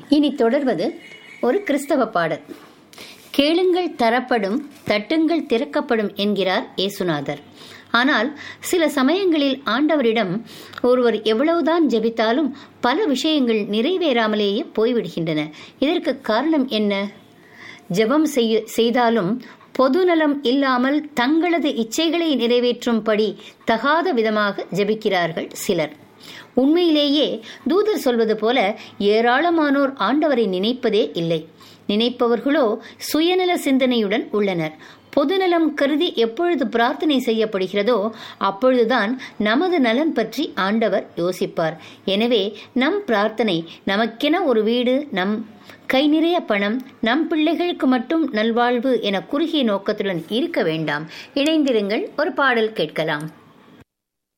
இனி தொடர்வது ஒரு கிறிஸ்தவ பாடல் கேளுங்கள் தரப்படும் தட்டுங்கள் திறக்கப்படும் என்கிறார் இயேசுநாதர் ஆனால் சில சமயங்களில் ஆண்டவரிடம் ஒருவர் எவ்வளவுதான் ஜெபித்தாலும் பல விஷயங்கள் நிறைவேறாமலேயே போய்விடுகின்றன இதற்கு காரணம் என்ன ஜெபம் செய்ய செய்தாலும் பொதுநலம் இல்லாமல் தங்களது இச்சைகளை நிறைவேற்றும்படி தகாத விதமாக ஜெபிக்கிறார்கள் சிலர் உண்மையிலேயே தூதர் சொல்வது போல ஏராளமானோர் ஆண்டவரை நினைப்பதே இல்லை நினைப்பவர்களோ சுயநல சிந்தனையுடன் உள்ளனர் பொதுநலம் கருதி எப்பொழுது பிரார்த்தனை செய்யப்படுகிறதோ அப்பொழுதுதான் நமது நலன் பற்றி ஆண்டவர் யோசிப்பார் எனவே நம் பிரார்த்தனை நமக்கென ஒரு வீடு நம் கை நிறைய பணம் நம் பிள்ளைகளுக்கு மட்டும் நல்வாழ்வு என குறுகிய நோக்கத்துடன் இருக்க வேண்டாம் இணைந்திருங்கள் ஒரு பாடல் கேட்கலாம்